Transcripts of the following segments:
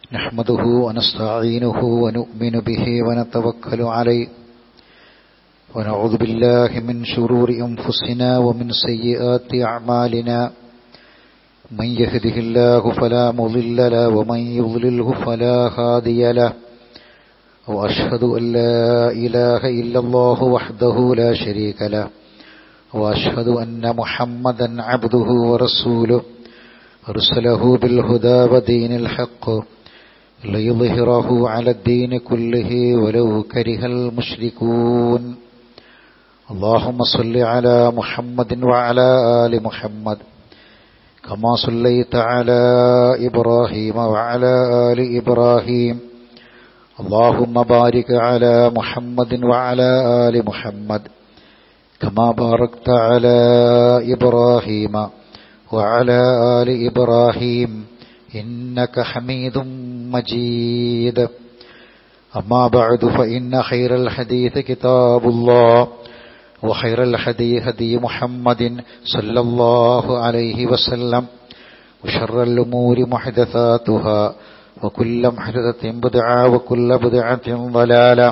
نحمده ونستعينه ونؤمن به ونتوكل عليه ونعوذ بالله من شرور أنفسنا ومن سيئات أعمالنا من يهده الله فلا مضل له ومن يضلله فلا هادي له وأشهد أن لا إله إلا الله وحده لا شريك له وأشهد أن محمدا عبده ورسوله أرسله بالهدى ودين الحق ليظهره على الدين كله ولو كره المشركون اللهم صل على محمد وعلى آل محمد كما صليت على إبراهيم وعلى آل إبراهيم اللهم بارك على محمد وعلى آل محمد كما باركت على إبراهيم وعلى آل إبراهيم إنك حميد مجيد أما بعد فإن خير الحديث كتاب الله وخير الحديث هدي محمد صلى الله عليه وسلم وشر الأمور محدثاتها وكل محدثة بدعة وكل بدعة ضلالة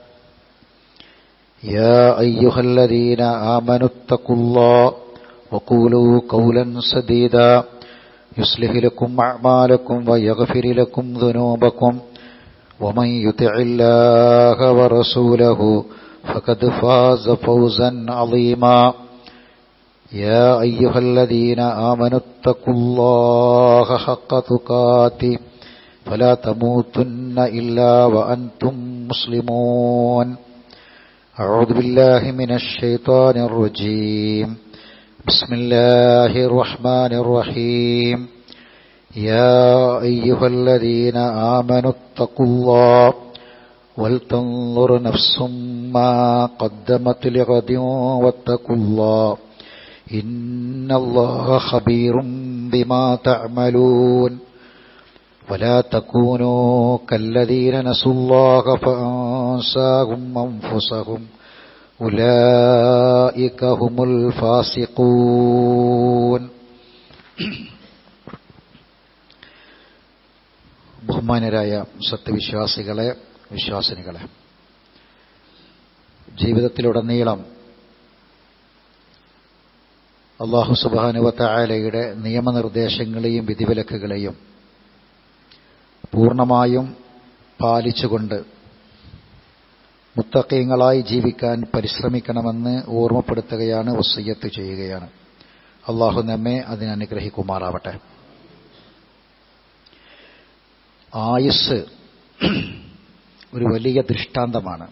يا أيها الذين آمنوا اتقوا الله وقولوا قولا سديدا يصلح لكم أعمالكم ويغفر لكم ذنوبكم ومن يطع الله ورسوله فقد فاز فوزا عظيما يا أيها الذين آمنوا اتقوا الله حق تقاته فلا تموتن إلا وأنتم مسلمون أعوذ بالله من الشيطان الرجيم بسم الله الرحمن الرحيم يا أيها الذين آمنوا اتقوا الله ولتنظر نفس ما قدمت لغد واتقوا الله إن الله خبير بما تعملون ولا تكونوا كالذين نسوا الله فأنساهم أنفسهم أولئك هم الفاسقون ബഹുമാനരായ സത്യവിശ്വാസികളെ വിശ്വാസിനികളെ ജീവിതത്തിലുടനീളം അള്ളാഹു സുബാനുവത്തായാലയുടെ നിയമനിർദ്ദേശങ്ങളെയും വിധിവിലക്കുകളെയും പൂർണ്ണമായും പാലിച്ചുകൊണ്ട് മുത്തക്കയങ്ങളായി ജീവിക്കാൻ പരിശ്രമിക്കണമെന്ന് ഓർമ്മപ്പെടുത്തുകയാണ് വസയ്യത്ത് ചെയ്യുകയാണ് അള്ളാഹു നമ്മെ അതിനനുഗ്രഹിക്കുമാറാവട്ടെ ആയുസ് ഒരു വലിയ ദൃഷ്ടാന്തമാണ്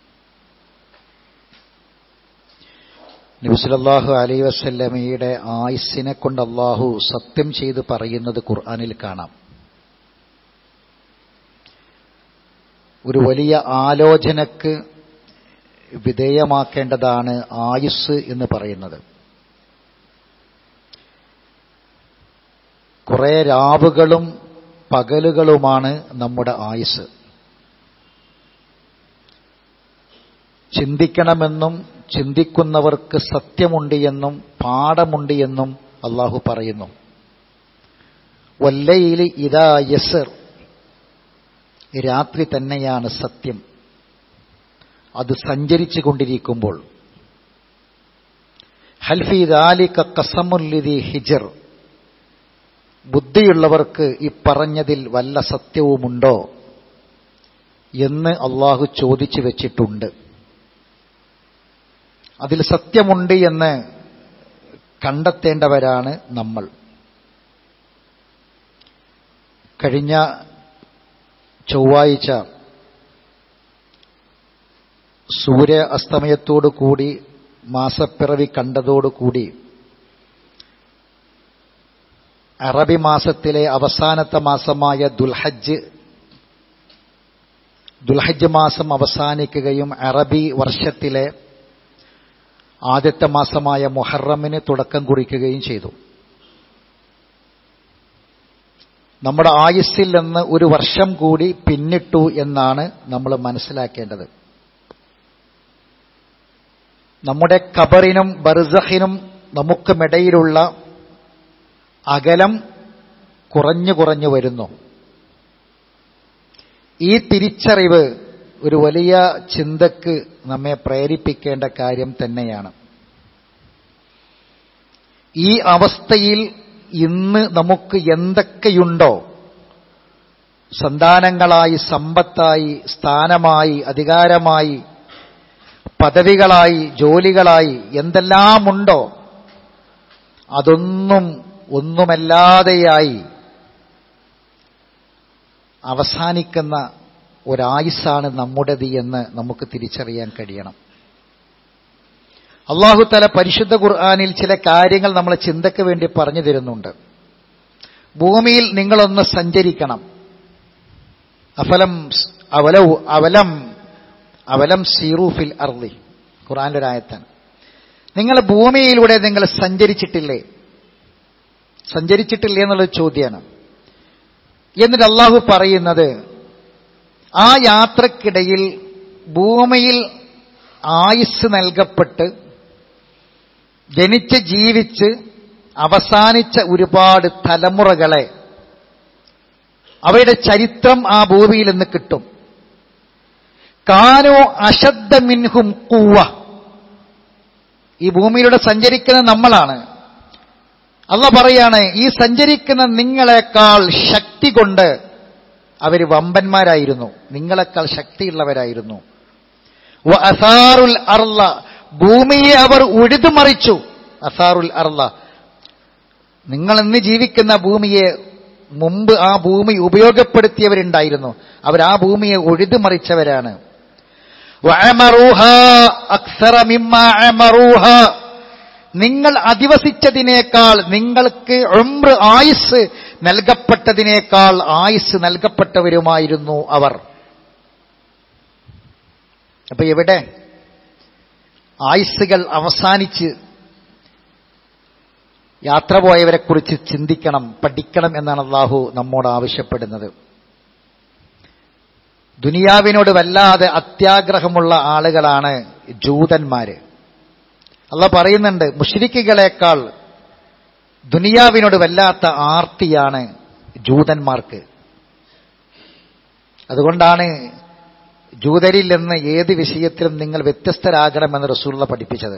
നബിസുലല്ലാഹു അലൈ വസല്ലമയുടെ ആയുസ്സിനെ കൊണ്ട് അള്ളാഹു സത്യം ചെയ്ത് പറയുന്നത് ഖുർആാനിൽ കാണാം ഒരു വലിയ ആലോചനക്ക് വിധേയമാക്കേണ്ടതാണ് ആയുസ് എന്ന് പറയുന്നത് കുറെ രാവുകളും പകലുകളുമാണ് നമ്മുടെ ആയുസ് ചിന്തിക്കണമെന്നും ചിന്തിക്കുന്നവർക്ക് സത്യമുണ്ട് എന്നും പാഠമുണ്ട് എന്നും അള്ളാഹു പറയുന്നു വല്ലയിൽ ഇതാ യസർ രാത്രി തന്നെയാണ് സത്യം അത് സഞ്ചരിച്ചു കൊണ്ടിരിക്കുമ്പോൾ ഹൽഫിദാലിക കസമുല്ലിദി ഹിജർ ബുദ്ധിയുള്ളവർക്ക് ഈ പറഞ്ഞതിൽ വല്ല സത്യവുമുണ്ടോ എന്ന് അള്ളാഹു ചോദിച്ചു വെച്ചിട്ടുണ്ട് അതിൽ സത്യമുണ്ട് എന്ന് കണ്ടെത്തേണ്ടവരാണ് നമ്മൾ കഴിഞ്ഞ ചൊവ്വാഴ്ച സൂര്യ അസ്തമയത്തോടു കൂടി മാസപ്പിറവി കണ്ടതോടുകൂടി അറബി മാസത്തിലെ അവസാനത്തെ മാസമായ ദുൽഹജ്ജ് ദുൽഹജ്ജ് മാസം അവസാനിക്കുകയും അറബി വർഷത്തിലെ ആദ്യത്തെ മാസമായ മുഹറമിന് തുടക്കം കുറിക്കുകയും ചെയ്തു നമ്മുടെ ആയുസ്സിൽ നിന്ന് ഒരു വർഷം കൂടി പിന്നിട്ടു എന്നാണ് നമ്മൾ മനസ്സിലാക്കേണ്ടത് നമ്മുടെ കബറിനും ബർസഹിനും നമുക്കുമിടയിലുള്ള അകലം കുറഞ്ഞു കുറഞ്ഞു വരുന്നു ഈ തിരിച്ചറിവ് ഒരു വലിയ ചിന്തക്ക് നമ്മെ പ്രേരിപ്പിക്കേണ്ട കാര്യം തന്നെയാണ് ഈ അവസ്ഥയിൽ ഇന്ന് നമുക്ക് എന്തൊക്കെയുണ്ടോ സന്താനങ്ങളായി സമ്പത്തായി സ്ഥാനമായി അധികാരമായി പദവികളായി ജോലികളായി എന്തെല്ലാമുണ്ടോ അതൊന്നും ഒന്നുമല്ലാതെയായി അവസാനിക്കുന്ന ഒരായുസാണ് നമ്മുടേത് എന്ന് നമുക്ക് തിരിച്ചറിയാൻ കഴിയണം അള്ളാഹു തല പരിശുദ്ധ ഖുർആാനിൽ ചില കാര്യങ്ങൾ നമ്മളെ ചിന്തയ്ക്ക് വേണ്ടി പറഞ്ഞു തരുന്നുണ്ട് ഭൂമിയിൽ നിങ്ങളൊന്ന് സഞ്ചരിക്കണം അഫലം അവലൗ അവലം അവലം സീറൂഫിൽ അർലി ഖുർആാൻ്റെ ഒരായത്താണ് നിങ്ങൾ ഭൂമിയിലൂടെ നിങ്ങൾ സഞ്ചരിച്ചിട്ടില്ലേ സഞ്ചരിച്ചിട്ടില്ലേ എന്നുള്ളൊരു ചോദ്യമാണ് എന്നിട്ട് അള്ളാഹു പറയുന്നത് ആ യാത്രക്കിടയിൽ ഭൂമിയിൽ ആയുസ് നൽകപ്പെട്ട് ജനിച്ച് ജീവിച്ച് അവസാനിച്ച ഒരുപാട് തലമുറകളെ അവയുടെ ചരിത്രം ആ ഭൂമിയിൽ നിന്ന് കിട്ടും കാനോ അശദ്ധ മിൻഹും കൂവ ഈ ഭൂമിയിലൂടെ സഞ്ചരിക്കുന്ന നമ്മളാണ് അല്ല പറയാണ് ഈ സഞ്ചരിക്കുന്ന നിങ്ങളെക്കാൾ ശക്തി കൊണ്ട് അവർ വമ്പന്മാരായിരുന്നു നിങ്ങളെക്കാൾ ശക്തിയുള്ളവരായിരുന്നു വ അസാറുൽ അർല ഭൂമിയെ അവർ ഉഴുതുമറിച്ചു അസാറുൽ അർല നിങ്ങൾ ഇന്ന് ജീവിക്കുന്ന ഭൂമിയെ മുമ്പ് ആ ഭൂമി ഉപയോഗപ്പെടുത്തിയവരുണ്ടായിരുന്നു അവർ ആ ഭൂമിയെ ഉഴുതുമറിച്ചവരാണ് നിങ്ങൾ അധിവസിച്ചതിനേക്കാൾ നിങ്ങൾക്ക് ഉംറ് ആയുസ് നൽകപ്പെട്ടതിനേക്കാൾ ആയുസ് നൽകപ്പെട്ടവരുമായിരുന്നു അവർ അപ്പൊ എവിടെ ആയുസ്സുകൾ അവസാനിച്ച് യാത്ര പോയവരെക്കുറിച്ച് ചിന്തിക്കണം പഠിക്കണം എന്നാണ് അള്ളാഹു നമ്മോട് ആവശ്യപ്പെടുന്നത് ദുനിയാവിനോട് വല്ലാതെ അത്യാഗ്രഹമുള്ള ആളുകളാണ് ജൂതന്മാര് അല്ല പറയുന്നുണ്ട് മുഷ്രിക്കുകളെക്കാൾ ദുനിയാവിനോട് വല്ലാത്ത ആർത്തിയാണ് ജൂതന്മാർക്ക് അതുകൊണ്ടാണ് ജൂതരിൽ നിന്ന് ഏത് വിഷയത്തിലും നിങ്ങൾ വ്യത്യസ്തരാകണമെന്ന് റസൂള്ള പഠിപ്പിച്ചത്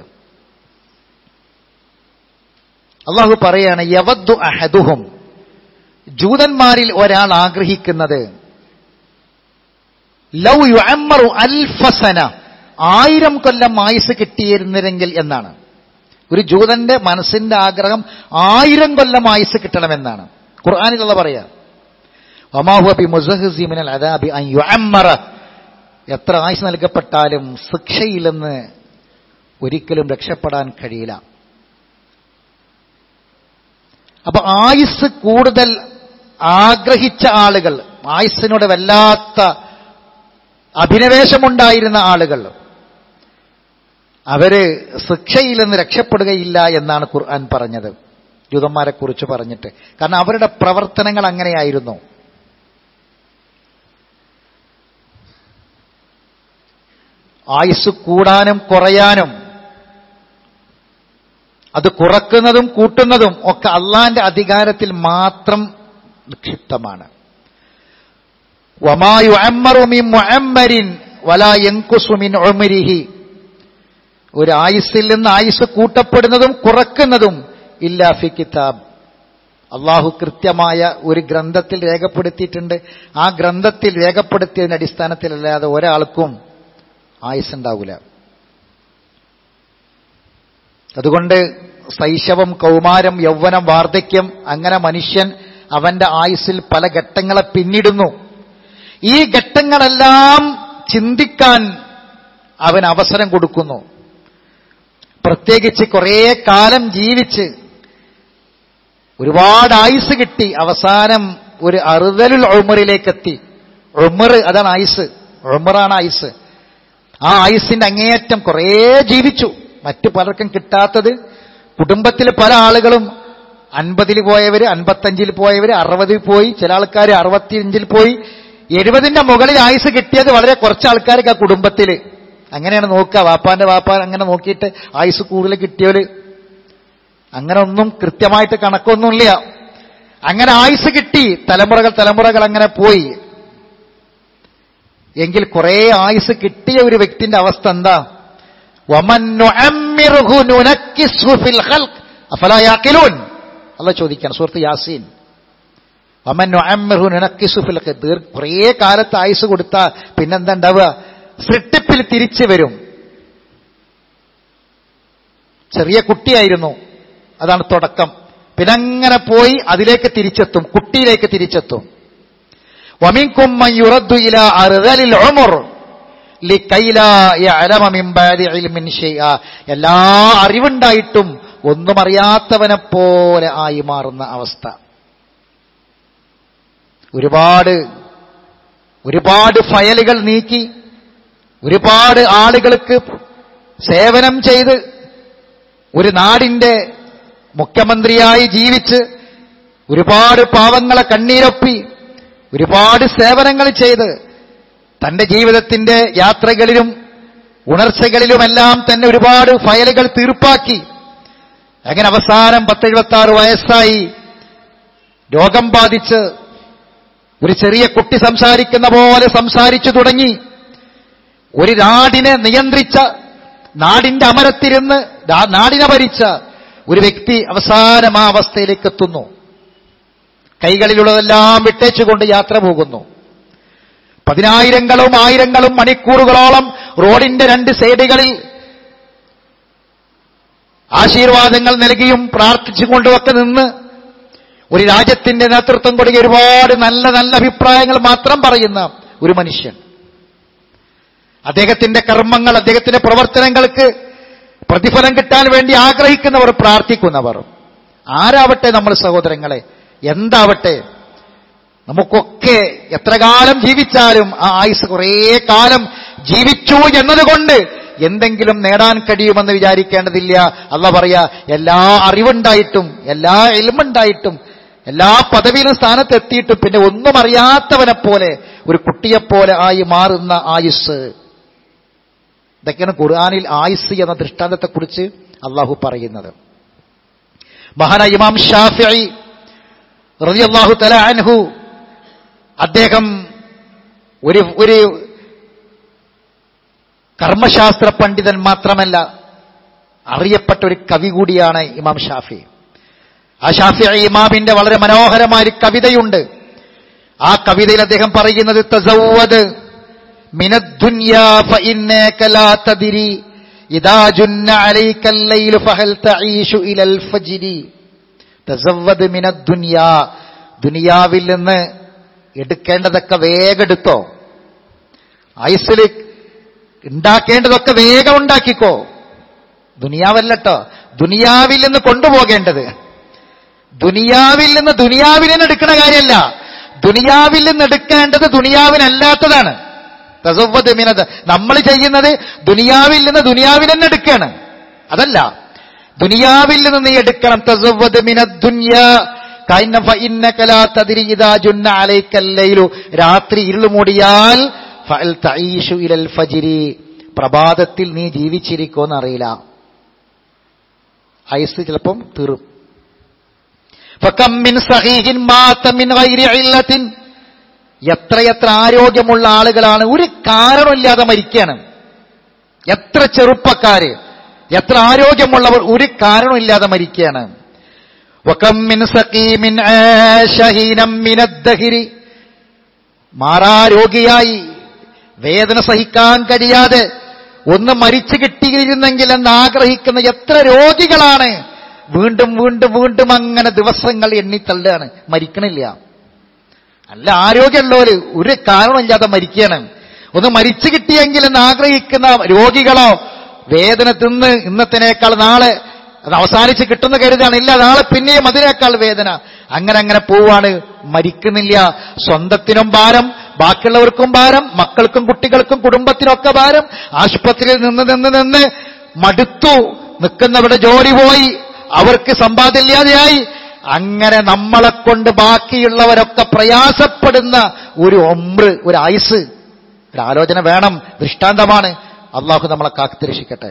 അള്ളാഹു പറയാണ് യവദ്ദു അഹദുഹും ജൂതന്മാരിൽ ഒരാൾ ആഗ്രഹിക്കുന്നത് ലൗ യുഅമ്മറു അൽഫസന ആയിരം കൊല്ലം ആയുസ് കിട്ടിയിരുന്നില്ലെങ്കിൽ എന്നാണ് ഒരു ജൂതന്റെ മനസ്സിന്റെ ആഗ്രഹം ആയിരം കൊല്ലം ആയുസ് കിട്ടണമെന്നാണ് ഖുർആാനിലുള്ള പറയാ ഒമാഹുബി മുസഹിമിനൽ അദാബി അൻ യുഅമ്മറ എത്ര ആയുസ് നൽകപ്പെട്ടാലും ശിക്ഷയിൽ നിന്ന് ഒരിക്കലും രക്ഷപ്പെടാൻ കഴിയില്ല അപ്പൊ ആയുസ് കൂടുതൽ ആഗ്രഹിച്ച ആളുകൾ ആയുസ്സിനോട് വല്ലാത്ത അഭിനിവേശമുണ്ടായിരുന്ന ആളുകൾ അവര് ശിക്ഷയിൽ നിന്ന് രക്ഷപ്പെടുകയില്ല എന്നാണ് ഖുർആൻ പറഞ്ഞത് ജൂതന്മാരെ കുറിച്ച് പറഞ്ഞിട്ട് കാരണം അവരുടെ പ്രവർത്തനങ്ങൾ അങ്ങനെയായിരുന്നു ആയുസ് കൂടാനും കുറയാനും അത് കുറക്കുന്നതും കൂട്ടുന്നതും ഒക്കെ അള്ളാന്റെ അധികാരത്തിൽ മാത്രം നിക്ഷിപ്തമാണ് ഒരു ആയുസ്സിൽ നിന്ന് ആയുസ് കൂട്ടപ്പെടുന്നതും കുറക്കുന്നതും ഇല്ല ഫി കിതാബ് അള്ളാഹു കൃത്യമായ ഒരു ഗ്രന്ഥത്തിൽ രേഖപ്പെടുത്തിയിട്ടുണ്ട് ആ ഗ്രന്ഥത്തിൽ രേഖപ്പെടുത്തിയതിന്റെ അടിസ്ഥാനത്തിലല്ലാതെ ഒരാൾക്കും ആയുസ് ഉണ്ടാവില്ല അതുകൊണ്ട് ശൈശവം കൗമാരം യൗവനം വാർദ്ധക്യം അങ്ങനെ മനുഷ്യൻ അവന്റെ ആയുസ്സിൽ പല ഘട്ടങ്ങളെ പിന്നിടുന്നു ഈ ഘട്ടങ്ങളെല്ലാം ചിന്തിക്കാൻ അവൻ അവസരം കൊടുക്കുന്നു പ്രത്യേകിച്ച് കുറേ കാലം ജീവിച്ച് ഒരുപാട് ആയുസ് കിട്ടി അവസാനം ഒരു അറുതലുൽ ഉമറിലേക്കെത്തി ഉമർ അതാണ് ആയുസ് ഉമറാണ് ആയുസ് ആ ആയുസിന്റെ അങ്ങേയറ്റം കുറേ ജീവിച്ചു മറ്റു പലർക്കും കിട്ടാത്തത് കുടുംബത്തിൽ പല ആളുകളും അൻപതിൽ പോയവര് അൻപത്തഞ്ചിൽ പോയവര് അറുപതിൽ പോയി ചില ആൾക്കാർ അറുപത്തിയഞ്ചിൽ പോയി എഴുപതിന്റെ മുകളിൽ ആയുസ് കിട്ടിയത് വളരെ കുറച്ച് ആൾക്കാർക്ക് ആ കുടുംബത്തിൽ അങ്ങനെയാണ് നോക്കുക വാപ്പാന്റെ വാപ്പാൻ അങ്ങനെ നോക്കിയിട്ട് ആയുസ് കൂടുതൽ കിട്ടിയവര് അങ്ങനെ ഒന്നും കൃത്യമായിട്ട് കണക്കൊന്നുമില്ല അങ്ങനെ ആയുസ് കിട്ടി തലമുറകൾ തലമുറകൾ അങ്ങനെ പോയി എങ്കിൽ കുറെ ആയുസ് കിട്ടിയ ഒരു വ്യക്തിന്റെ അവസ്ഥ എന്താ വമൻ നുഅമ്മിറുഹു നുനക്കിസ്ഹു ഫിൽ ഖൽഖ് അഫലാ യാഖിലൂൻ അല്ലാഹ് ചോദിക്കണം സൂറത്ത് യാസീൻ വമൻ നുഅമ്മിറുഹു നുനക്കിസ്ഹു ഫിൽ ഖൽഖ് ദീർ കുറേ കാലത്ത് ആയുസ് കൊടുത്താൽ പിന്നെന്താ ഉണ്ടാവുക സൃഷ്ടിപ്പിൽ തിരിച്ചു വരും ചെറിയ കുട്ടിയായിരുന്നു അതാണ് തുടക്കം പിന്നെ അങ്ങനെ പോയി അതിലേക്ക് തിരിച്ചെത്തും കുട്ടിയിലേക്ക് തിരിച്ചെത്തും ومنكم من يرد إلى أرذل العمر لكي لا يعلم من بعد علم شيئا എല്ലാ അറിവുണ്ടായിട്ടും ഒന്നും അറിയാത്തവനെ പോലെ ആയി മാറുന്ന അവസ്ഥ ഒരുപാട് ഒരുപാട് ഫയലുകൾ നീക്കി ഒരുപാട് ആളുകൾക്ക് സേവനം ചെയ്ത് ഒരു നാടിന്റെ മുഖ്യമന്ത്രിയായി ജീവിച്ച് ഒരുപാട് പാവങ്ങളെ കണ്ണീരൊപ്പി ഒരുപാട് സേവനങ്ങൾ ചെയ്ത് തന്റെ ജീവിതത്തിന്റെ യാത്രകളിലും ഉണർച്ചകളിലുമെല്ലാം തന്നെ ഒരുപാട് ഫയലുകൾ തീർപ്പാക്കി അങ്ങനെ അവസാനം പത്തെഴുപത്തി ആറ് വയസ്സായി രോഗം ബാധിച്ച് ഒരു ചെറിയ കുട്ടി സംസാരിക്കുന്ന പോലെ സംസാരിച്ചു തുടങ്ങി ഒരു നാടിനെ നിയന്ത്രിച്ച നാടിന്റെ അമരത്തിരുന്ന് ദാ- നാടിനെ ഭരിച്ച ഒരു വ്യക്തി അവസാനം ആ അവസ്ഥയിലേക്ക് എത്തുന്നു കൈകളിലുള്ളതെല്ലാം വിട്ടേച്ചുകൊണ്ട് യാത്ര പോകുന്നു പതിനായിരങ്ങളും ആയിരങ്ങളും മണിക്കൂറുകളോളം റോഡിന്റെ രണ്ട് സൈഡുകളിൽ ആശീർവാദങ്ങൾ നൽകിയും പ്രാർത്ഥിച്ചുകൊണ്ടുമൊക്കെ നിന്ന് ഒരു രാജ്യത്തിന്റെ നേതൃത്വം കൊടുക്കുക ഒരുപാട് നല്ല നല്ല അഭിപ്രായങ്ങൾ മാത്രം പറയുന്ന ഒരു മനുഷ്യൻ അദ്ദേഹത്തിന്റെ കർമ്മങ്ങൾ അദ്ദേഹത്തിന്റെ പ്രവർത്തനങ്ങൾക്ക് പ്രതിഫലം കിട്ടാൻ വേണ്ടി ആഗ്രഹിക്കുന്നവർ പ്രാർത്ഥിക്കുന്നവർ ആരാവട്ടെ നമ്മൾ സഹോദരങ്ങളെ എന്താവട്ടെ നമുക്കൊക്കെ എത്ര കാലം ജീവിച്ചാലും ആ ആയുസ് കുറേ കാലം ജീവിച്ചു എന്നതുകൊണ്ട് എന്തെങ്കിലും നേടാൻ കഴിയുമെന്ന് വിചാരിക്കേണ്ടതില്ല അല്ല പറയാ എല്ലാ അറിവുണ്ടായിട്ടും എല്ലാ എലുമുണ്ടായിട്ടും എല്ലാ പദവിയിലും സ്ഥാനത്തെത്തിയിട്ടും പിന്നെ ഒന്നും അറിയാത്തവനെ പോലെ ഒരു കുട്ടിയെപ്പോലെ ആയി മാറുന്ന ആയുസ് ഇതൊക്കെയാണ് ഖുർആാനിൽ ആയുസ് എന്ന ദൃഷ്ടാന്തത്തെക്കുറിച്ച് അള്ളാഹു പറയുന്നത് മഹാന ഇമാം ഷാഫി റളിയല്ലാഹു തല അൻഹു അദ്ദേഹം ഒരു ഒരു കർമ്മശാസ്ത്ര പണ്ഡിതൻ മാത്രമല്ല അറിയപ്പെട്ട ഒരു കവി കൂടിയാണ് ഇമാം ഷാഫി ആ ഷാഫി ഇമാമിന്റെ വളരെ മനോഹരമായ ഒരു കവിതയുണ്ട് ആ കവിതയിൽ അദ്ദേഹം പറയുന്നത് തസവ്വദ് മിനദ്ദുന്യാ ഫഇന്നക ലാ തദ്രി ഇദാ ജുന്ന അലൈക الليل فهل تعيش الى الفجر തസവ്വദ് മിനദ്ദുന്യാ ദുനിയാവിൽ നിന്ന് എടുക്കേണ്ടതൊക്കെ വേഗം എടുത്തോ ആയുസ്സിൽ ഉണ്ടാക്കേണ്ടതൊക്കെ വേഗം ഉണ്ടാക്കിക്കോ ദുനിയാവല്ലട്ടോ ദുനിയാവിൽ നിന്ന് കൊണ്ടുപോകേണ്ടത് ദുനിയാവിൽ നിന്ന് ദുനിയാവിൽ നിന്ന് എടുക്കുന്ന കാര്യമല്ല ദുനിയാവിൽ നിന്ന് എടുക്കേണ്ടത് ദുനിയാവിനല്ലാത്തതാണ് തസവ്വത് മിനത് നമ്മൾ ചെയ്യുന്നത് ദുനിയാവിൽ നിന്ന് ദുനിയാവിൽ തന്നെ എടുക്കുകയാണ് അതല്ല ദുനിയാവിൽ നിന്ന് നീ എടുക്കണം തസവ്വത് മിനദ് ദുനിയാ കൈന ഫഇന്നക ലാ തദ്രി ഇദാ ജുന്ന അലൈക്കൽ ലൈലു രാത്രി ഇരുൾ മൂടിയാൽ ഫഅൽ തഈഷു ഇലൽ ഫജ്രി പ്രഭാതത്തിൽ നീ ജീവിച്ചിരിക്കുമെന്ന് അറിയില്ല ഐസ് ചിലപ്പം തീറും ഫകം മിൻ സഹീഹിൻ മാത മിൻ ഗൈരി ഇല്ലത്തിൻ എത്രയെത്ര ആരോഗ്യമുള്ള ആളുകളാണ് ഒരു കാരണമില്ലാതെ മരിക്കുകയാണ് എത്ര ചെറുപ്പക്കാര് എത്ര ആരോഗ്യമുള്ളവർ ഒരു കാരണമില്ലാതെ മരിക്കുകയാണ് വകം മിൻ സഖീമിൻ ആശ ഹീനം മിനദ്ദഹിരി മാറാരോഗിയായി വേദന സഹിക്കാൻ കഴിയാതെ ഒന്ന് മരിച്ചു കിട്ടിയിരുന്നെങ്കിൽ എന്ന് ആഗ്രഹിക്കുന്ന എത്ര രോഗികളാണ് വീണ്ടും വീണ്ടും വീണ്ടും അങ്ങനെ ദിവസങ്ങൾ എണ്ണിത്തള്ളുകയാണ് മരിക്കണില്ല നല്ല ആരോഗ്യമുള്ളവര് ഒരു കാരണമില്ലാതെ മരിക്കുകയാണ് ഒന്ന് മരിച്ചു കിട്ടിയെങ്കിൽ എന്ന് ആഗ്രഹിക്കുന്ന രോഗികളോ വേദന തിന്ന് ഇന്നത്തിനേക്കാൾ നാളെ അത് അവസാനിച്ച് കിട്ടുന്ന കരുതാണ് ഇല്ല നാളെ പിന്നെയും അതിനേക്കാൾ വേദന അങ്ങനെ അങ്ങനെ പോവാണ് മരിക്കുന്നില്ല സ്വന്തത്തിനും ഭാരം ബാക്കിയുള്ളവർക്കും ഭാരം മക്കൾക്കും കുട്ടികൾക്കും കുടുംബത്തിനൊക്കെ ഭാരം ആശുപത്രിയിൽ നിന്ന് നിന്ന് നിന്ന് മടുത്തു നിൽക്കുന്നവരുടെ ജോലി പോയി അവർക്ക് സമ്പാദ്യമില്ലാതെയായി അങ്ങനെ നമ്മളെ കൊണ്ട് ബാക്കിയുള്ളവരൊക്കെ പ്രയാസപ്പെടുന്ന ഒരു ഒമ്ര് ഒരു ആയുസ് ഒരു ആലോചന വേണം ദൃഷ്ടാന്തമാണ് അള്ളാഹു നമ്മളെ കാത്തിരക്ഷിക്കട്ടെ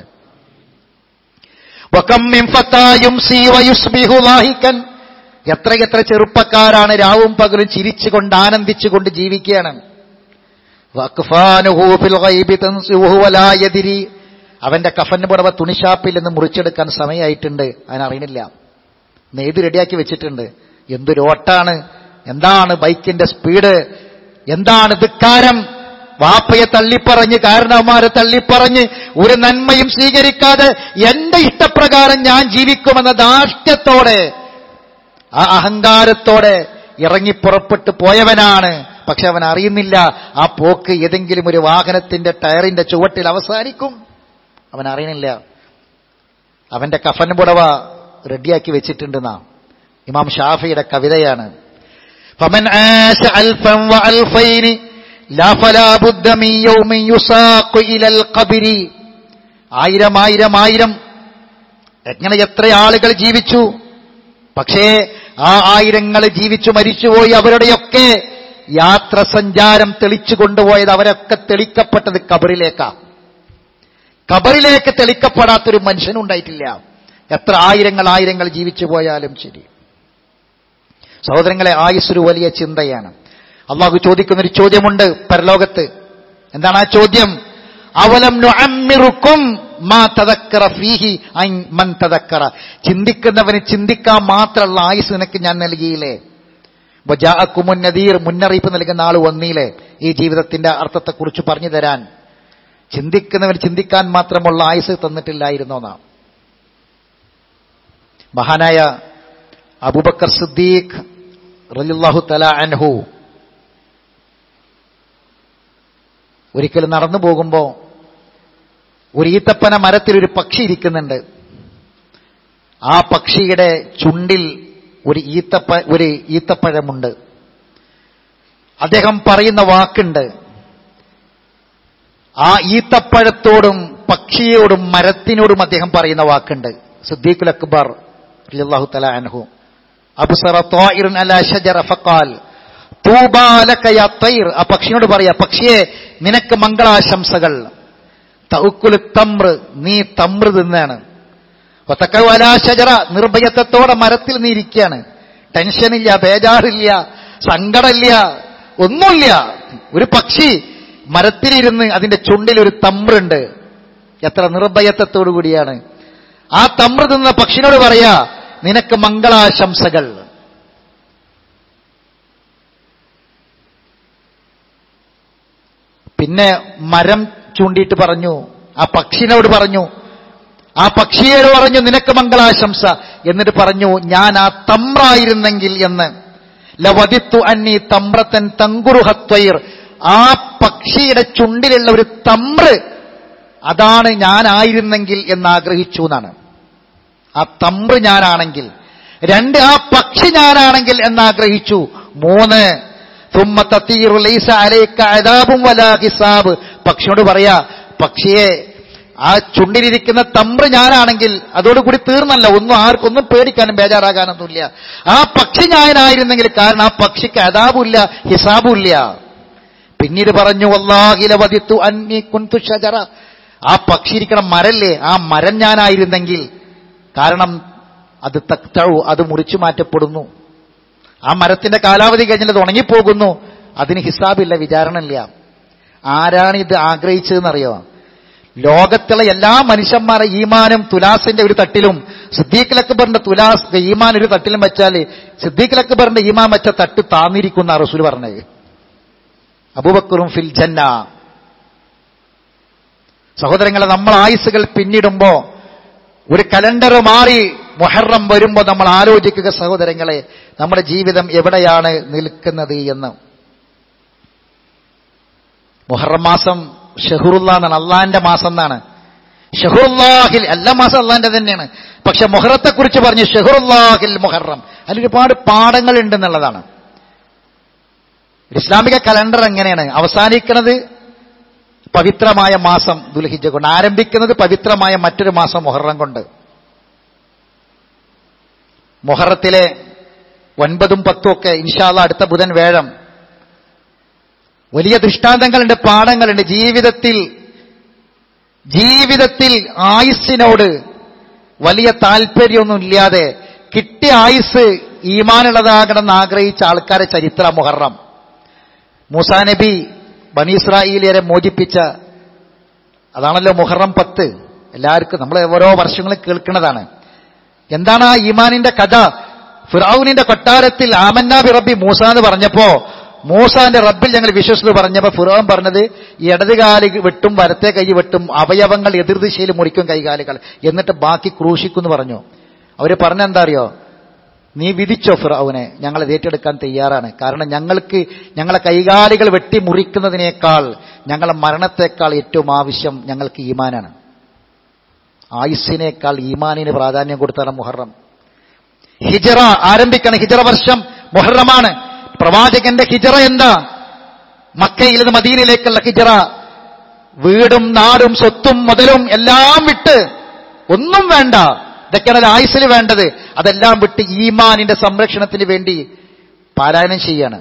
വകം മിൻ ഫത്താ യുംസി വയുസ്ബിഹു ലാഹിക്കൻ എത്ര എത്ര ചെറുപ്പക്കാരാണ് രാവും പകലും ചിരിച്ചുകൊണ്ട് ആനന്ദിച്ചുകൊണ്ട് ജീവിക്കുകയാണ് വഖ്ഫാനുഹു ഫിൽ ഗൈബി തൻസിഹു വലാ യദ്രി അവന്റെ കഫന് പുടവ തുണിഷാപ്പിൽ നിന്ന് മുറിച്ചെടുക്കാൻ സമയമായിട്ടുണ്ട് അവനറിയണില്ല നെയ്ത് റെഡിയാക്കി വെച്ചിട്ടുണ്ട് എന്തൊരോട്ടാണ് എന്താണ് ബൈക്കിന്റെ സ്പീഡ് എന്താണ് ധിക്കാരം വാപ്പയെ തള്ളിപ്പറഞ്ഞ് കാരണവന്മാരെ തള്ളിപ്പറഞ്ഞ് ഒരു നന്മയും സ്വീകരിക്കാതെ എന്റെ ഇഷ്ടപ്രകാരം ഞാൻ ജീവിക്കുമെന്ന ധാർഷ്ട്യത്തോടെ ആ അഹങ്കാരത്തോടെ ഇറങ്ങി പുറപ്പെട്ടു പോയവനാണ് പക്ഷെ അവൻ അറിയുന്നില്ല ആ പോക്ക് ഏതെങ്കിലും ഒരു വാഹനത്തിന്റെ ടയറിന്റെ ചുവട്ടിൽ അവസാനിക്കും അവൻ അറിയണില്ല അവന്റെ കഫൻ പുടവ റെഡിയാക്കി വെച്ചിട്ടുണ്ടെന്നാ ഇമാം ഷാഫിയുടെ കവിതയാണ് فمن عاش ألفا وألفين لا فلا بد من يوم يساق إلى القبر ആയിരം ആയിരം ആയിരം എങ്ങനെ എത്ര ആളുകൾ ജീവിച്ചു പക്ഷേ ആ ആയിരങ്ങൾ ജീവിച്ചു മരിച്ചുപോയി അവരുടെയൊക്കെ യാത്ര സഞ്ചാരം തെളിച്ചു കൊണ്ടുപോയത് അവരൊക്കെ തെളിക്കപ്പെട്ടത് കബറിലേക്കാ കബറിലേക്ക് തെളിക്കപ്പെടാത്തൊരു മനുഷ്യനുണ്ടായിട്ടില്ല എത്ര ആയിരങ്ങൾ ആയിരങ്ങൾ ജീവിച്ചു പോയാലും ശരി സഹോദരങ്ങളെ ആയുസ്സൊരു വലിയ ചിന്തയാണ് അള്ളാഹു ചോദിക്കുന്നൊരു ചോദ്യമുണ്ട് പരലോകത്ത് എന്താണ് ആ ചോദ്യം അവലം നുഅമ്മിറുക്കും മാ തദക്കറ ഫീഹി ഐ മൻ തദക്കറ ചിന്തിക്കുന്നവന് ചിന്തിക്കാൻ മാത്രമുള്ള ആയുസ് നിനക്ക് ഞാൻ നൽകിയില്ലേ വജാഅക്കുമുൻ നദീർ മുന്നറിയിപ്പ് നൽകുന്ന ആൾ വന്നീലേ ഈ ജീവിതത്തിന്റെ അർത്ഥത്തെക്കുറിച്ച് പറഞ്ഞു തരാൻ ചിന്തിക്കുന്നവന് ചിന്തിക്കാൻ മാത്രമുള്ള ആയുസ് തന്നിട്ടില്ലായിരുന്നോ നാം മഹാനായ അബൂബക്കർ സിദ്ദീഖ് റലില്ലാഹു തല അൻഹു ഒരിക്കലും നടന്നു പോകുമ്പോൾ ഒരു ഈത്തപ്പന മരത്തിൽ ഒരു പക്ഷി ഇരിക്കുന്നുണ്ട് ആ പക്ഷിയുടെ ചുണ്ടിൽ ഒരു ഈത്തപ്പ ഒരു ഈത്തപ്പഴമുണ്ട് അദ്ദേഹം പറയുന്ന വാക്കുണ്ട് ആ ഈത്തപ്പഴത്തോടും പക്ഷിയോടും മരത്തിനോടും അദ്ദേഹം പറയുന്ന വാക്കുണ്ട് സിദ്ദീഖുൽ അക്ബർ റളിയല്ലാഹു തആല അൻഹു അബ്സറ ത്വായിറുൻ അലാ ഷജറ ഫഖാൽ തൂബാ ലക യാ തൈർ ആ പക്ഷിയോട് പറയാ പക്ഷിയെ നിനക്ക് മംഗളാശംസകൾ തൗക്കുൽ തമ്ര നീ തമ്ര തിന്നാണ് ഒത്തക്കവ് അലാ ഷജറ നിർഭയത്വത്തോടെ മരത്തിൽ നീ ഇരിക്കുകയാണ് ടെൻഷനില്ല ബേജാറില്ല സങ്കടമില്ല ഒന്നുമില്ല ഒരു പക്ഷി മരത്തിലിരുന്ന് അതിന്റെ ചുണ്ടിൽ ഒരു തമ്രുണ്ട് എത്ര നിർഭയത്വത്തോടു കൂടിയാണ് ആ തമ്ര തിന്ന പക്ഷിനോട് പറയാ നിനക്ക് മംഗളാശംസകൾ പിന്നെ മരം ചൂണ്ടിയിട്ട് പറഞ്ഞു ആ പക്ഷിനോട് പറഞ്ഞു ആ പക്ഷിയോട് പറഞ്ഞു നിനക്ക് മംഗളാശംസ എന്നിട്ട് പറഞ്ഞു ഞാൻ ആ തമ്രായിരുന്നെങ്കിൽ എന്ന് ലവതിത്തു അന്നി തമ്രത്തൻ തങ്കുറുഹത്വയിർ ആ പക്ഷിയുടെ ചുണ്ടിലുള്ള ഒരു തമ്ര് അതാണ് ഞാനായിരുന്നെങ്കിൽ എന്ന് ആഗ്രഹിച്ചു എന്നാണ് ആ തമ്പ്ര് ഞാനാണെങ്കിൽ രണ്ട് ആ പക്ഷി ഞാനാണെങ്കിൽ എന്നാഗ്രഹിച്ചു മൂന്ന് തുമ്മ തത്തീറു ലൈസ അലൈക്ക അദാബും വലാ ഹിസാബ് പക്ഷിയോട് പറയാ പക്ഷിയെ ആ ചുണ്ടിലിരിക്കുന്ന തമ്പ്ര് ഞാനാണെങ്കിൽ അതോടുകൂടി തീർന്നല്ല ഒന്നും ആർക്കൊന്നും പേടിക്കാനും ബേജാറാകാനൊന്നുമില്ല ആ പക്ഷി ഞാനായിരുന്നെങ്കിൽ കാരണം ആ പക്ഷിക്ക് അതാബുമില്ല ഹിസാബുമില്ല പിന്നീട് പറഞ്ഞു വല്ലാഹില വധിത്തു അന്നി കുന്തു ഷജറ ആ പക്ഷി ഇരിക്കണ മരല്ലേ ആ മരം ഞാനായിരുന്നെങ്കിൽ കാരണം അത് തക്തഴു അത് മുറിച്ചു മാറ്റപ്പെടുന്നു ആ മരത്തിന്റെ കാലാവധി കഴിഞ്ഞാൽ അത് ഉണങ്ങിപ്പോകുന്നു അതിന് ഹിസാബില്ല വിചാരണയില്ല ആരാണ് ഇത് ആഗ്രഹിച്ചതെന്നറിയോ ലോകത്തുള്ള എല്ലാ മനുഷ്യന്മാരെ ഈമാനും തുലാസിന്റെ ഒരു തട്ടിലും സിദ്ദീഖ് അക്ബറിന്റെ തുലാസ് ഈമാൻ ഒരു തട്ടിലും വെച്ചാൽ സിദ്ദീഖ് അക്ബറിന്റെ ഈമാൻ വെച്ച തട്ട് താന്നിരിക്കുന്ന റസൂൽ പറഞ്ഞത് അബൂബക്കറും ഫിൽ ജന്ന സഹോദരങ്ങളെ നമ്മൾ ആയുസുകൾ പിന്നിടുമ്പോ ഒരു കലണ്ടർ മാറി മുഹറം വരുമ്പോൾ നമ്മൾ ആലോചിക്കുക സഹോദരങ്ങളെ നമ്മുടെ ജീവിതം എവിടെയാണ് നിൽക്കുന്നത് എന്ന് മുഹറം മാസം ഷഹുറുല്ല എന്നാണ് അള്ളാന്റെ മാസം എന്നാണ് ഷഹുറുല്ലാഹിൽ എല്ലാ മാസം അള്ളാന്റെ തന്നെയാണ് പക്ഷെ മുഹറത്തെ കുറിച്ച് പറഞ്ഞു ഷഹുറുല്ലാഹിൽ മുഹറം അതിൽ ഒരുപാട് പാഠങ്ങൾ ഉണ്ടെന്നുള്ളതാണ് ഇസ്ലാമിക കലണ്ടർ എങ്ങനെയാണ് അവസാനിക്കുന്നത് പവിത്രമായ മാസം ദുൽഹിജ കൊണ്ട് ആരംഭിക്കുന്നത് പവിത്രമായ മറ്റൊരു മാസം മുഹറം കൊണ്ട് മുഹറത്തിലെ ഒൻപതും പത്തും ഒക്കെ ഇൻഷാല്ല അടുത്ത ബുധൻ വേഴം വലിയ ദൃഷ്ടാന്തങ്ങളുണ്ട് പാഠങ്ങളുണ്ട് ജീവിതത്തിൽ ജീവിതത്തിൽ ആയുസ്സിനോട് വലിയ താല്പര്യമൊന്നുമില്ലാതെ കിട്ടിയ ആയുസ് ഈമാനുള്ളതാകണമെന്ന് ആഗ്രഹിച്ച ആൾക്കാരെ ചരിത്ര മുഹറം മൂസാ നബി ബനീസ്രായേലിയരെ മോചിപ്പിച്ച അതാണല്ലോ മുഹറം പത്ത് എല്ലാവർക്കും നമ്മൾ ഓരോ വർഷങ്ങളും കേൾക്കുന്നതാണ് എന്താണ് ആ ഈമാനിന്റെ കഥ ഫിറൌനിന്റെ കൊട്ടാരത്തിൽ ആമന്നാ ബി റബ്ബി മൂസ എന്ന് പറഞ്ഞപ്പോ മൂസാന്റെ റബ്ബിൽ ഞങ്ങൾ വിശ്വസിച്ച് പറഞ്ഞപ്പോ ഫിറോൻ പറഞ്ഞത് ഈ ഇടതുകാലി വെട്ടും വലത്തെ കൈ വെട്ടും അവയവങ്ങൾ എതിർദിശയിൽ മുറിക്കും കൈകാലുകൾ എന്നിട്ട് ബാക്കി ക്രൂശിക്കും എന്ന് പറഞ്ഞു അവര് പറഞ്ഞെന്താ അറിയോ നീ വിധിച്ചോ ഫിറൌനെ ഞങ്ങൾ അത് ഏറ്റെടുക്കാൻ തയ്യാറാണ് കാരണം ഞങ്ങൾക്ക് ഞങ്ങളെ കൈകാലുകൾ വെട്ടി മുറിക്കുന്നതിനേക്കാൾ ഞങ്ങളെ മരണത്തെക്കാൾ ഏറ്റവും ആവശ്യം ഞങ്ങൾക്ക് ഈമാനാണ് ആയുസ്സിനേക്കാൾ ഈമാനിന് പ്രാധാന്യം കൊടുത്താണ് മുഹറം ഹിജറ ആരംഭിക്കണം ഹിജറ വർഷം മുഹറമാണ് പ്രവാചകന്റെ ഹിജറ എന്താ മക്കയിൽ നിന്ന് മദീനയിലേക്കുള്ള ഹിജറ വീടും നാടും സ്വത്തും മുതലും എല്ലാം വിട്ട് ഒന്നും വേണ്ട ഇതൊക്കെയാണ് ആയുസിൽ വേണ്ടത് അതെല്ലാം വിട്ട് ഈമാനിന്റെ സംരക്ഷണത്തിന് വേണ്ടി പാരായണം ചെയ്യാണ്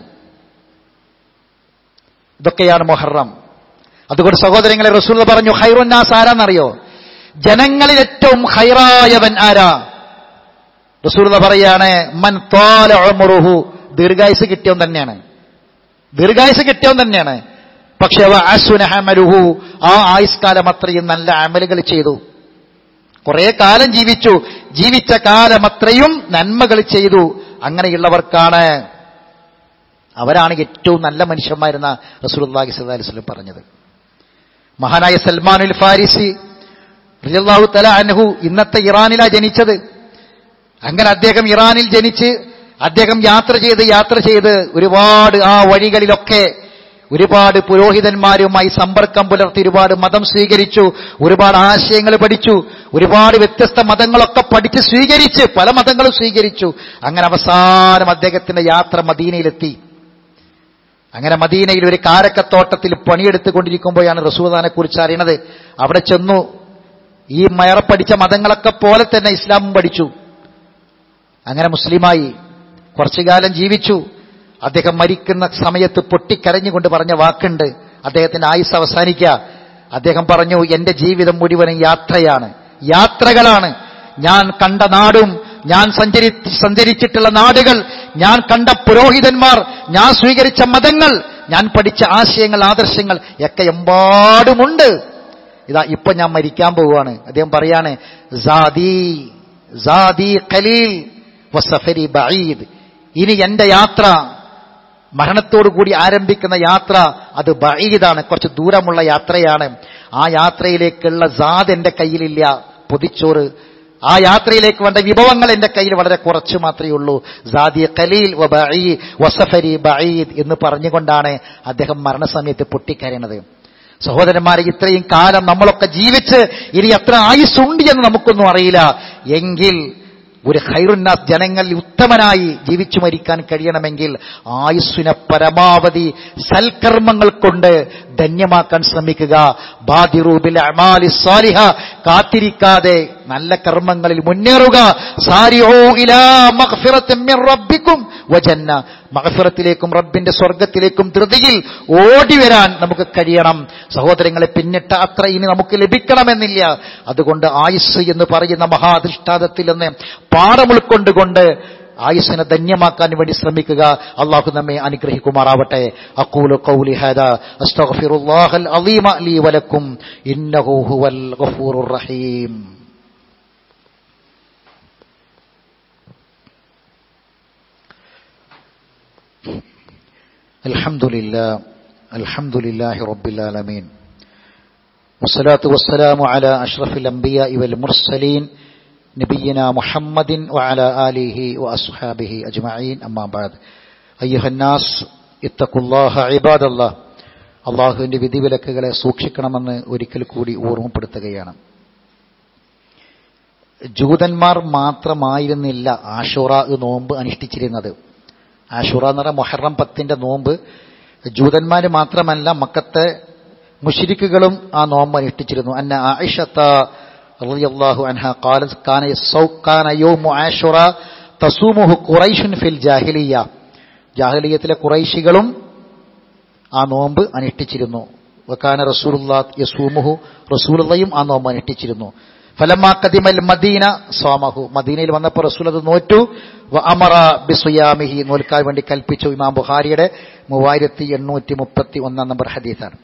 ഇതൊക്കെയാണ് മൊഹറം അതുകൊണ്ട് സഹോദരങ്ങളെ റസൂൽ പറഞ്ഞു ഹൈറുന്നാസ് ആരാന്നറിയോ ജനങ്ങളിൽ ഏറ്റവും ഹൈറായവൻ ആരാ റസൂൽ പറയാണ് മൻ തോല ഉമറുഹു ദീർഘായുസ് കിട്ടിയവൻ തന്നെയാണ് ദീർഘായുസ് കിട്ടിയവൻ തന്നെയാണ് പക്ഷെ അവ അസുനഹമലുഹു ആ ആയുഷ്കാലം അത്രയും നല്ല അമലുകൾ ചെയ്തു കുറെ കാലം ജീവിച്ചു ജീവിച്ച കാലം അത്രയും നന്മകൾ ചെയ്തു അങ്ങനെയുള്ളവർക്കാണ് അവരാണ് ഏറ്റവും നല്ല മനുഷ്യന്മാരെന്ന റസൂലുള്ളാഹി സ്വല്ലല്ലാഹി അലൈഹി വസല്ലം പറഞ്ഞത് മഹാനായ സൽമാനുൽ ഫാരിസി റളിയല്ലാഹു തആല അൻഹു ഇന്നത്തെ ഇറാനിലാ ജനിച്ചത് അങ്ങനെ അദ്ദേഹം ഇറാനിൽ ജനിച്ച് അദ്ദേഹം യാത്ര ചെയ്ത് യാത്ര ചെയ്ത് ഒരുപാട് ആ വഴികളിലൊക്കെ ഒരുപാട് പുരോഹിതന്മാരുമായി സമ്പർക്കം പുലർത്തി ഒരുപാട് മതം സ്വീകരിച്ചു ഒരുപാട് ആശയങ്ങൾ പഠിച്ചു ഒരുപാട് വ്യത്യസ്ത മതങ്ങളൊക്കെ പഠിച്ച് സ്വീകരിച്ച് പല മതങ്ങളും സ്വീകരിച്ചു അങ്ങനെ അവസാനം അദ്ദേഹത്തിന്റെ യാത്ര മദീനയിലെത്തി അങ്ങനെ മദീനയിൽ ഒരു കാരക്കത്തോട്ടത്തിൽ പണിയെടുത്തുകൊണ്ടിരിക്കുമ്പോഴാണ് റസൂദാനെ കുറിച്ച് അറിയണത് അവിടെ ചെന്നു ഈ മയറ പഠിച്ച മതങ്ങളൊക്കെ പോലെ തന്നെ ഇസ്ലാമും പഠിച്ചു അങ്ങനെ മുസ്ലിമായി കുറച്ചു കാലം ജീവിച്ചു അദ്ദേഹം മരിക്കുന്ന സമയത്ത് പൊട്ടിക്കരഞ്ഞുകൊണ്ട് പറഞ്ഞ വാക്കുണ്ട് അദ്ദേഹത്തിന്റെ ആയുസ് അവസാനിക്കുക അദ്ദേഹം പറഞ്ഞു എന്റെ ജീവിതം മുഴുവനും യാത്രയാണ് യാത്രകളാണ് ഞാൻ കണ്ട നാടും ഞാൻ സഞ്ചരി സഞ്ചരിച്ചിട്ടുള്ള നാടുകൾ ഞാൻ കണ്ട പുരോഹിതന്മാർ ഞാൻ സ്വീകരിച്ച മതങ്ങൾ ഞാൻ പഠിച്ച ആശയങ്ങൾ ആദർശങ്ങൾ ഒക്കെ എമ്പാടുമുണ്ട് ഇതാ ഇപ്പൊ ഞാൻ മരിക്കാൻ പോവുകയാണ് അദ്ദേഹം പറയാണ് സാദി സാദി ഖലീൽ വസഫരി ബഈദ് ഇനി എന്റെ യാത്ര മരണത്തോടു കൂടി ആരംഭിക്കുന്ന യാത്ര അത് ബഈദാണ് കുറച്ച് ദൂരമുള്ള യാത്രയാണ് ആ യാത്രയിലേക്കുള്ള സാദ് എന്റെ കയ്യിലില്ല പൊതിച്ചോറ് ആ യാത്രയിലേക്ക് വേണ്ട വിഭവങ്ങൾ എന്റെ കയ്യിൽ വളരെ കുറച്ച് മാത്രമേ ഉള്ളൂ സാദി ഖലീൽ വ ബഈ വസഫരി ബഈദ് എന്ന് പറഞ്ഞുകൊണ്ടാണ് അദ്ദേഹം മരണസമയത്ത് പൊട്ടിക്കരയണത് സഹോദരന്മാരെ ഇത്രയും കാലം നമ്മളൊക്കെ ജീവിച്ച് ഇനി എത്ര ആയുസ്സുണ്ട് എന്ന് നമുക്കൊന്നും അറിയില്ല എങ്കിൽ ഒരു ഖൈറുന്നാസ് ജനങ്ങളിൽ ഉത്തമനായി ജീവിച്ചു മരിക്കാൻ കഴിയണമെങ്കിൽ ആയുസ്സിനെ പരമാവധി സൽക്കർമ്മങ്ങൾ കൊണ്ട് ധന്യമാക്കാൻ ശ്രമിക്കുക ബാദിറൂബിൽ അമാലി സാലിഹ കാത്തിരിക്കാതെ നല്ല കർമ്മങ്ങളിൽ മുന്നേറുക സാരിഓ ഇലാ മഗ്ഫിറത്തിൻ മിൻ റബ്ബിക്കും വജന്ന മഗ്ഫിറത്തിലേക്കും റബ്ബിന്റെ സ്വർഗത്തിലേക്കും ധൃതിയിൽ ഓടി വരാൻ നമുക്ക് കഴിയണം സഹോദരങ്ങളെ പിന്നിട്ട അത്ര ഇനി നമുക്ക് ലഭിക്കണമെന്നില്ല അതുകൊണ്ട് ആയുസ് എന്ന് പറയുന്ന മഹാധിഷ്ഠാതത്തിൽ നിന്ന് പാഠം ഉൾക്കൊണ്ടുകൊണ്ട് ആയുസ്സിനെ ധന്യമാക്കാൻ വേണ്ടി ശ്രമിക്കുക അള്ളാഹു നമ്മെ അനുഗ്രഹിക്കുമാറാവട്ടെ അക്കൂലു ഖൗലി ഹാദാ അസ്തഗ്ഫിറുല്ലാഹൽ അലീമ ലീ വലക്കും ഇന്നഹു ഹുവൽ ഗഫൂറുർ റഹീം الحمد لله الحمد لله رب العالمين والصلاة والسلام على أشرف الأنبياء والمرسلين نبينا محمد وعلى آله وأصحابه أجمعين أما بعد أيها الناس اتقوا الله عباد الله അള്ളാഹുവിന്റെ വിധിവിലക്കുകളെ സൂക്ഷിക്കണമെന്ന് ഒരിക്കൽ കൂടി ഓർമ്മപ്പെടുത്തുകയാണ് ജൂതന്മാർ മാത്രമായിരുന്നില്ല ആഷുറ നോമ്പ് അനുഷ്ഠിച്ചിരുന്നത് ആഷുറ എന്ന് പറഞ്ഞ മൊഹറം പത്തിന്റെ നോമ്പ് ജൂതന്മാർ മാത്രമല്ല മക്കത്തെ മുഷിരിക്കുകളും ആ നോമ്പ് അനുഷ്ഠിച്ചിരുന്നു അന്ന ആയിഷത്ത റളിയല്ലാഹു അൻഹ ഖാലത് കാന യസൗ കാന യൗമു ആഷുറ തസൂമുഹു ഖുറൈശുൻ ഫിൽ ജാഹിലിയ ജാഹിലിയത്തിലെ ഖുറൈശികളും ആ നോമ്പ് അനുഷ്ഠിച്ചിരുന്നു വക്കാന റസൂലുള്ളാ യസൂമുഹു റസൂലുള്ളയും ആ നോമ്പ് അനുഷ്ഠിച്ചിരുന്നു ഫലമാ കദിമൽ മദീന സോമഹു മദീനയിൽ വന്നപ്പോൾ റസൂൽ അത് നോറ്റു വ അമറ ബിസുയാമിഹി നോൽക്കാൻ വേണ്ടി കൽപ്പിച്ചു ഇമാം ബുഖാരിയുടെ മൂവായിരത്തി എണ്ണൂറ്റി മുപ്പത്തി ഒന്നാം നമ്പർ ഹദീസാണ്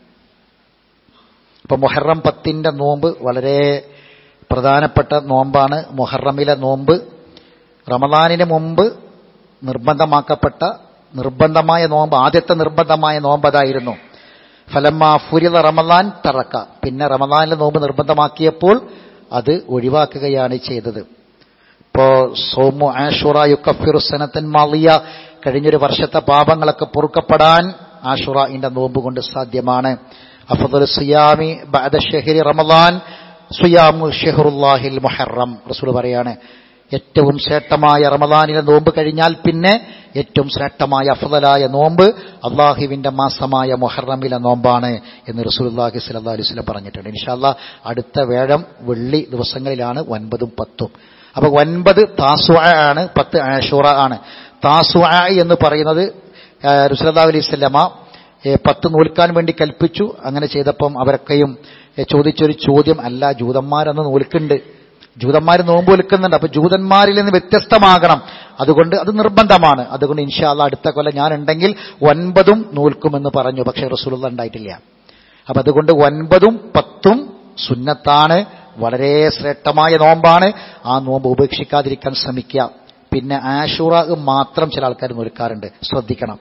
ഇപ്പൊ മുഹറം പത്തിന്റെ നോമ്പ് വളരെ പ്രധാനപ്പെട്ട നോമ്പാണ് മുഹറമിലെ നോമ്പ് റമദാനിന് മുമ്പ് നിർബന്ധമാക്കപ്പെട്ട നിർബന്ധമായ നോമ്പ് ആദ്യത്തെ നിർബന്ധമായ നോമ്പ് അതായിരുന്നു ഫലമ്മ ഫുരിത റമദാൻ തറക്ക പിന്നെ റമദാനിലെ നോമ്പ് നിർബന്ധമാക്കിയപ്പോൾ അത് ഒഴിവാക്കുകയാണ് ചെയ്തത് ഇപ്പോ സോമു ആഷുറ യുക്കഫിറു സനത്തൻ മാളിയ കഴിഞ്ഞൊരു വർഷത്തെ പാപങ്ങളൊക്കെ പൊറുക്കപ്പെടാൻ ആഷുറന്റെ നോമ്പ് കൊണ്ട് സാധ്യമാണ് അഫദുൽ സുയാമി ബഅദ ഷഹരി റമദാൻ സുയാമു ഷെഹറുല്ലാഹിൽ മുഹറം റസൂൽ പറയാണ് ഏറ്റവും ശ്രേഷ്ഠമായ റമദാനിലെ നോമ്പ് കഴിഞ്ഞാൽ പിന്നെ ഏറ്റവും ശ്രേഷ്ഠമായ അഫദലായ നോമ്പ് അള്ളാഹുവിന്റെ മാസമായ മൊഹറമിലെ നോമ്പാണ് എന്ന് റസൂലുല്ലാഹി സ്വല്ലല്ലാഹു അലൈഹി വസല്ലം പറഞ്ഞിട്ടുണ്ട് ഇൻഷാല്ല അടുത്ത വേഴം വെള്ളി ദിവസങ്ങളിലാണ് ഒൻപതും പത്തും അപ്പൊ ഒൻപത് താസുഅ ആണ് പത്ത് ആഷുറ ആണ് താസുഅ എന്ന് പറയുന്നത് റുസലല്ലാ അലൈഹി സ്വല്ലമ പത്ത് നൂൽക്കാൻ വേണ്ടി കൽപ്പിച്ചു അങ്ങനെ ചെയ്തപ്പം അവരൊക്കെയും ചോദിച്ചൊരു ചോദ്യം അല്ല ജൂതന്മാരന്ന് നൂൽക്കുന്നുണ്ട് ജൂതന്മാർ നോമ്പ് വിൽക്കുന്നുണ്ട് അപ്പൊ ജൂതന്മാരിൽ നിന്ന് വ്യത്യസ്തമാകണം അതുകൊണ്ട് അത് നിർബന്ധമാണ് അതുകൊണ്ട് ഇൻഷാല്ല അടുത്ത കൊല്ലം ഞാൻ ഉണ്ടെങ്കിൽ ഒൻപതും നൂൽക്കുമെന്ന് പറഞ്ഞു പക്ഷേ റസൂലുള്ള ഉണ്ടായിട്ടില്ല അപ്പൊ അതുകൊണ്ട് ഒൻപതും പത്തും സുന്നത്താണ് വളരെ ശ്രേഷ്ഠമായ നോമ്പാണ് ആ നോമ്പ് ഉപേക്ഷിക്കാതിരിക്കാൻ ശ്രമിക്കുക പിന്നെ ആഷുറ മാത്രം ചില ആൾക്കാർ നൂൽക്കാറുണ്ട് ശ്രദ്ധിക്കണം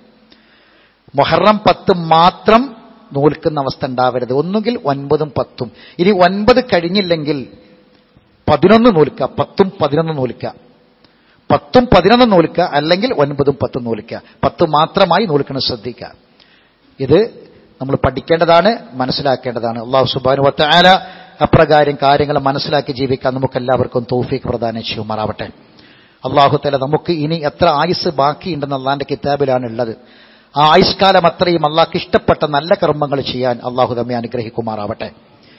മൊഹറം പത്ത് മാത്രം നൂൽക്കുന്ന അവസ്ഥ ഉണ്ടാവരുത് ഒന്നുകിൽ ഒൻപതും പത്തും ഇനി ഒൻപത് കഴിഞ്ഞില്ലെങ്കിൽ പതിനൊന്ന് നൂൽക്കുക പത്തും പതിനൊന്ന് നൂൽക്കുക പത്തും പതിനൊന്നും നൂൽക്കുക അല്ലെങ്കിൽ ഒൻപതും പത്തും നൂൽക്കുക പത്ത് മാത്രമായി നൂൽക്കണം ശ്രദ്ധിക്കുക ഇത് നമ്മൾ പഠിക്കേണ്ടതാണ് മനസ്സിലാക്കേണ്ടതാണ് അള്ളാഹു സുബാനു വത്താല അപ്രകാരം കാര്യങ്ങൾ മനസ്സിലാക്കി ജീവിക്കാൻ നമുക്ക് എല്ലാവർക്കും തോഫീക്ക് പ്രദാനം ചെയ്യുമാറാവട്ടെ അള്ളാഹു തല നമുക്ക് ഇനി എത്ര ആയുസ് ബാക്കിയുണ്ടെന്ന് അള്ളാന്റെ കിതാബിലാണ് ഉള്ളത് ആ ആയുഷ്കാലം അത്രയും അള്ളാഹ്ക്ക് ഇഷ്ടപ്പെട്ട നല്ല കർമ്മങ്ങൾ ചെയ്യാൻ അള്ളാഹു നമ്മെ അനുഗ്രഹിക്കുമാറാവട്ടെ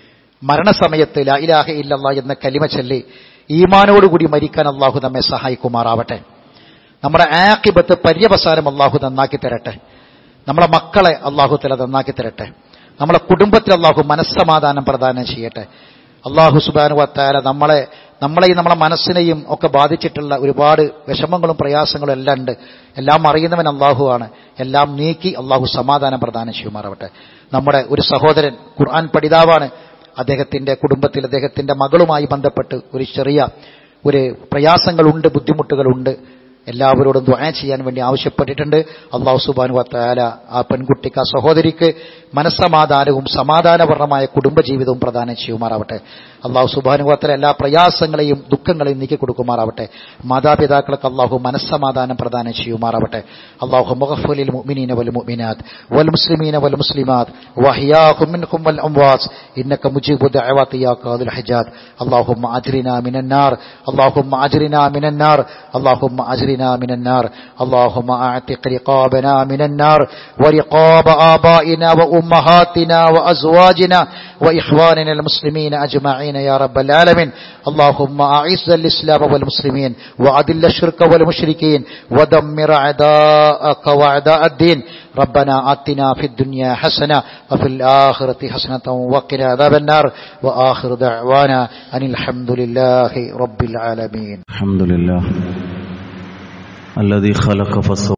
മരണസമയത്ത് ലാ ഇലാഹ ഇല്ലല്ലാ എന്ന കലിമ ചൊല്ലി ഈമാനോടുകൂടി മരിക്കാൻ അള്ളാഹു നമ്മെ സഹായിക്കുമാറാവട്ടെ നമ്മുടെ ആക്കിബത്ത് പര്യവസാനം അള്ളാഹു നന്നാക്കി തരട്ടെ നമ്മളെ മക്കളെ അള്ളാഹു തല നന്നാക്കി തരട്ടെ നമ്മളെ കുടുംബത്തിൽ അള്ളാഹു മനസ്സമാധാനം പ്രദാനം ചെയ്യട്ടെ അള്ളാഹു സുബാനുവത്താല നമ്മളെ നമ്മളെയും നമ്മളെ മനസ്സിനെയും ഒക്കെ ബാധിച്ചിട്ടുള്ള ഒരുപാട് വിഷമങ്ങളും പ്രയാസങ്ങളും എല്ലാം ഉണ്ട് എല്ലാം അറിയുന്നവൻ അള്ളാഹുവാണ് എല്ലാം നീക്കി അള്ളാഹു സമാധാനം പ്രദാനം ചെയ്യുമാറാവട്ടെ നമ്മുടെ ഒരു സഹോദരൻ ഖുർആൻ പഠിതാവാണ് അദ്ദേഹത്തിന്റെ കുടുംബത്തിൽ അദ്ദേഹത്തിന്റെ മകളുമായി ബന്ധപ്പെട്ട് ഒരു ചെറിയ ഒരു പ്രയാസങ്ങളുണ്ട് ബുദ്ധിമുട്ടുകളുണ്ട് എല്ലാവരോടും ദ്വായ ചെയ്യാൻ വേണ്ടി ആവശ്യപ്പെട്ടിട്ടുണ്ട് അള്ളാഹു സുബാനു വത്താല ആ പെൺകുട്ടിക്ക് ആ സഹോദരിക്ക് മനസ്സമാധാനവും സമാധാനപരമായ കുടുംബജീവിതവും പ്രദാനം ചെയ്യുമാറാവട്ടെ അള്ളാഹു സുബാനു വത്താല എല്ലാ പ്രയാസങ്ങളെയും ദുഃഖങ്ങളെയും നീക്കി കൊടുക്കുമാറാവട്ടെ മാതാപിതാക്കൾക്ക് അള്ളാഹു മനസ്സമാധാനം പ്രദാനം ചെയ്യുമാറാവട്ടെ അള്ളാഹു മുഖഫുലിൽ മുഅ്മിനീന വൽ മുഅ്മിനാത്ത് വൽ മുസ്ലിമീന വൽ മുസ്ലിമാത്ത് വഹിയാഹും മിൻഹും വൽ അംവാസ് ഇന്നക മുജീബു ദഅവാതി യാ ഖാദിൽ ഹജാത്ത് اللهم اجرنا من النار اللهم اجرنا من النار اللهم اجرنا من النار اللهم اعتق رقابنا من النار ورقاب آبائنا وأمهاتنا وأزواجنا وإخواننا المسلمين أجمعين يا رب العالمين اللهم أعز الإسلام والمسلمين وأذل الشرك والمشركين ودمر أعداءك وأعداء الدين ربنا آتنا في الدنيا حسنة وفي الآخرة حسنة وقنا عذاب النار وآخر دعوانا أن الحمد لله رب العالمين الحمد لله الذي خلق فسوى